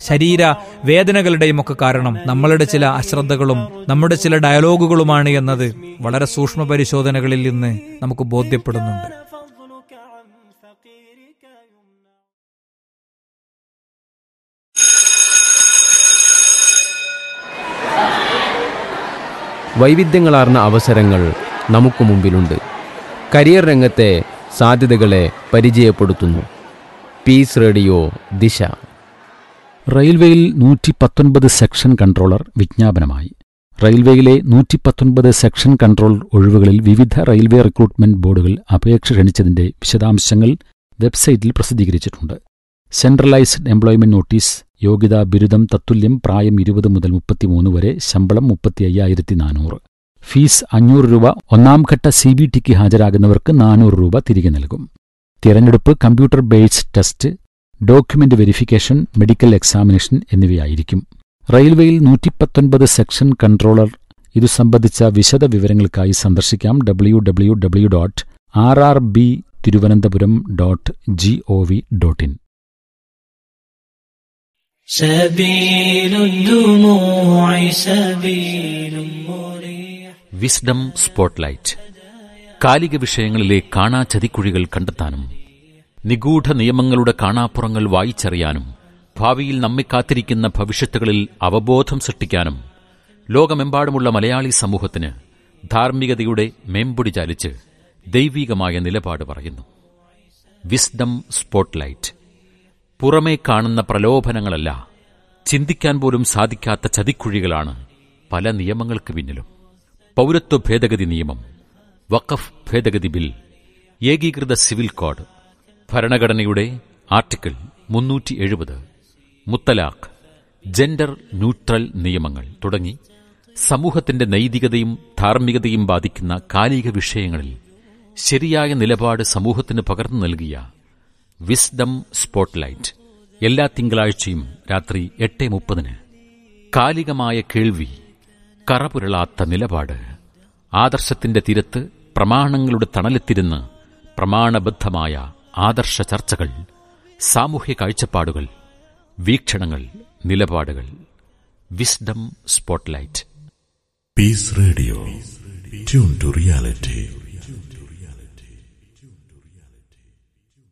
ശരീര വേദനകളുടെയും ഒക്കെ കാരണം നമ്മളുടെ ചില അശ്രദ്ധകളും നമ്മുടെ ചില ഡയലോഗുകളുമാണ് എന്നത് വളരെ സൂക്ഷ്മ പരിശോധനകളിൽ നിന്ന് നമുക്ക് ബോധ്യപ്പെടുന്നുണ്ട് فضلك عن فقيرك يمنع വൈവിധ്യങ്ങളാർന്ന അവസരങ്ങൾ നമുക്ക് മുമ്പിലുണ്ട് കരിയർ രംഗത്തെ സാധ്യതകളെ പരിചയപ്പെടുത്തുന്നു പീസ് റേഡിയോ ദിശ റെയിൽവേയിൽ നൂറ്റി പത്തൊൻപത് സെക്ഷൻ കൺട്രോളർ വിജ്ഞാപനമായി റെയിൽവേയിലെ നൂറ്റി പത്തൊൻപത് സെക്ഷൻ കൺട്രോൾ ഒഴിവുകളിൽ വിവിധ റെയിൽവേ റിക്രൂട്ട്മെന്റ് ബോർഡുകൾ അപേക്ഷ ക്ഷണിച്ചതിന്റെ വിശദാംശങ്ങൾ വെബ്സൈറ്റിൽ പ്രസിദ്ധീകരിച്ചിട്ടുണ്ട് സെൻട്രലൈസ്ഡ് എംപ്ലോയ്മെന്റ് നോട്ടീസ് യോഗ്യത ബിരുദം തത്തുല്യം പ്രായം ഇരുപത് മുതൽ മുപ്പത്തിമൂന്ന് വരെ ശമ്പളം മുപ്പത്തി അയ്യായിരത്തി നാനൂറ് ഫീസ് അഞ്ഞൂറ് രൂപ ഒന്നാം ഘട്ട സി ബി ടിക്ക് ഹാജരാകുന്നവർക്ക് നാനൂറ് രൂപ തിരികെ നൽകും തിരഞ്ഞെടുപ്പ് computer based test document verification medical examination എന്നിവയായിരിക്കും റെയിൽവേയിൽ നൂറ്റിപ്പത്തൊൻപത് സെക്ഷൻ കൺട്രോളർ ഇതു സംബന്ധിച്ച വിശദ വിവരങ്ങൾക്കായി സന്ദർശിക്കാം W W W dot R R B Thiruvananthapuram dot G O V dot in سبيل الدموع سبيل مريح wisdom spotlight കാലിക വിഷയങ്ങളിലെ കാണാ ചതിക്കുഴികൾ കണ്ടെത്താനും നിഗൂഢ നിയമങ്ങളുടെ കാണാപ്പുറങ്ങൾ വായിച്ചറിയാനും ഭാവിയിൽ നമ്മെ കാത്തിരിക്കുന്ന ഭവിഷ്യത്തുകളിൽ അവബോധം സൃഷ്ടിക്കാനും ലോകമെമ്പാടുമുള്ള മലയാളി സമൂഹത്തിന് ധാർമ്മികതയുടെ മേമ്പൊടി ചാലിച്ച് ദൈവീകമായ നിലപാട് പറയുന്നു വിസ്ഡം സ്പോട്ട്ലൈറ്റ് പുറമേ കാണുന്ന പ്രലോഭനങ്ങളല്ല ചിന്തിക്കാൻ പോലും സാധിക്കാത്ത ചതിക്കുഴികളാണ് പല നിയമങ്ങൾക്ക് പിന്നിലും പൗരത്വ ഭേദഗതി നിയമം വഖഫ് ഭേദഗതി ബിൽ ഏകീകൃത സിവിൽ കോഡ് ഭരണഘടനയുടെ ആർട്ടിക്കിൾ മുന്നൂറ്റി എഴുപത് മുത്തലാഖ് ജെൻഡർ ന്യൂട്രൽ നിയമങ്ങൾ തുടങ്ങി സമൂഹത്തിന്റെ നൈതികതയും ധാർമ്മികതയും ബാധിക്കുന്ന കാലിക വിഷയങ്ങളിൽ ശരിയായ നിലപാട് സമൂഹത്തിന് പകർന്നു നൽകിയ വിസ്ഡം സ്പോട്ട്ലൈറ്റ് എല്ലാ തിങ്കളാഴ്ചയും രാത്രി എട്ട് മുപ്പതിന് കാലികമായ കേൾവി കറപുരളാത്ത നിലപാട് ആദർശത്തിന്റെ തീരത്ത് പ്രമാണങ്ങളുടെ തണലെത്തിരുന്ന് പ്രമാണബദ്ധമായ ആദർശ ചർച്ചകൾ സാമൂഹ്യ കാഴ്ചപ്പാടുകൾ വീക്ഷണങ്ങൾ നിലപാടുകൾ wisdom spotlight Peace Radio. Tune to reality.